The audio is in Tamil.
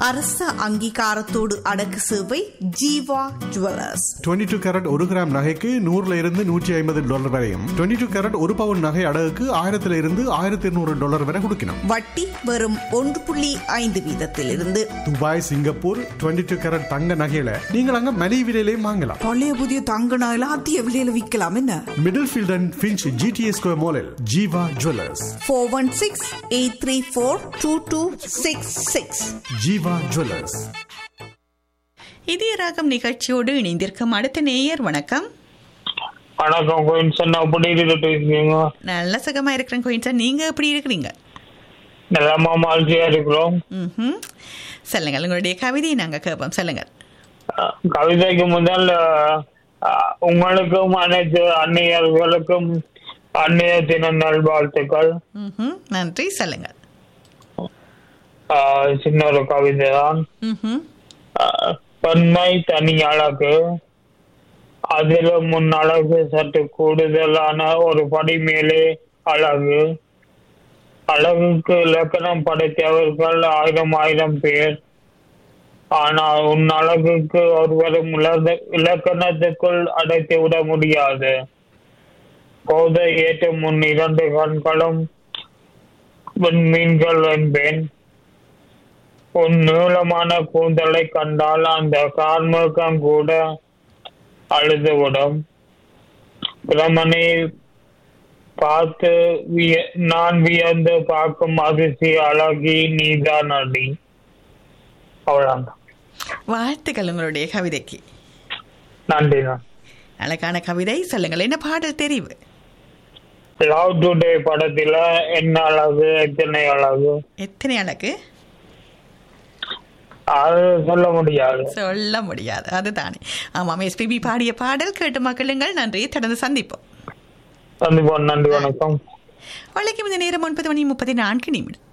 அரச அங்கீகாரத்தோடு அடக்கு சேவை ஜீவா ஜுவல்லர்ஸ் 22 டூ கேரட் ஒரு கிராம் நகைக்கு நூறுல இருந்து நூற்றி ஐம்பது டாலர் வரையும் 22 டூ கேரட் ஒரு பவுன் நகை அடகுக்கு ஆயிரத்துல இருந்து ஆயிரத்தி இருநூறு டாலர் வரை கொடுக்கணும் வட்டி வெறும் ஒன்று புள்ளி ஐந்து வீதத்திலிருந்து துபாய் சிங்கப்பூர் 22 டூ கேரட் தங்க நகையில நீங்கள் அங்க மலிவு விலையிலையும் வாங்கலாம் பழைய புதிய தங்க நகையில அதிக விலையில விற்கலாம் என்ன Middlefield and Finch GTS Square மாலில் Jeeva jewellers four one six eight three four two two six six Jeeva jewellers இதய ராகம் நிகழ்ச்சியோடு இணைந்திருக்கும் அடுத்த நேயர் வணக்கம் வணக்கம் கோயின்சன் அப்படி இருக்கீங்க நல்ல சுகமா இருக்கிறேன் கோயின் சார் நீங்க எப்படி இருக்கிறீங்க நல்லமா மகிழ்ச்சியா இருக்கிறோம் ம்ஹும். சொல்லுங்கள் உங்களுடைய கவிதையை நாங்க கேட்போம் சொல்லுங்கள் அஹ், கவிதைக்கு முதல் அஹ், உங்களுக்கும் அனைத்து அந்நியர்களுக்கும் அந்நிய தின நல்வாழ்த்துக்கள் ம்ஹும். நன்றி சொல்லுங்கள் அஹ், சின்ன ஒரு கவிதை தான் ம்ஹும். அஹ், பெண்மை தனி அழகு அதிலும் முன் அழகு சற்று கூடுதலான ஒரு படி மேலே அழகு அழகுக்கு இலக்கணம் படைத்தவர்கள் ஆயிரம் ஆயிரம் பேர் ஆனால் உன் அழகுக்கு ஒருவரும் உலர்ந்த- இலக்கணத்துக்குள் அடைத்து விட முடியாது போதை ஏற்றும் உன் இரண்டு கண்களும் மீன்கள் என்பேன் உன் நீளமான கூந்தலை கண்டால் அந்த கார்முகம் கூட அழுதுவிடும் பிரமனை பார்த்து விய- நான் வியந்து பார்க்கும் அதிசய அழகி நீதான் அடி அவ்வளவுதான் வாழ்த்துக்கள் உங்களுடைய கவிதைக்கு நன்றி நான் அழகான கவிதை சொல்லுங்கள் என்ன பாடல் தெரிவு லவ் டுடே படத்துல என்ன அழகு எத்தனை அழகு எத்தனை அழகு அது சொல்ல முடியாது சொல்ல முடியாது அதுதானே ஆமாம் எஸ்பிபி பாடிய பாடல் கேட்டு மக்களுங்கள் நன்றி தொடர்ந்து சந்திப்போம் சந்திப்போம் நன்றி வணக்கம் வழக்கம் இந்த நேரம் ஒன்பது மணி முப்பத்தி நான்கு நிமிடம்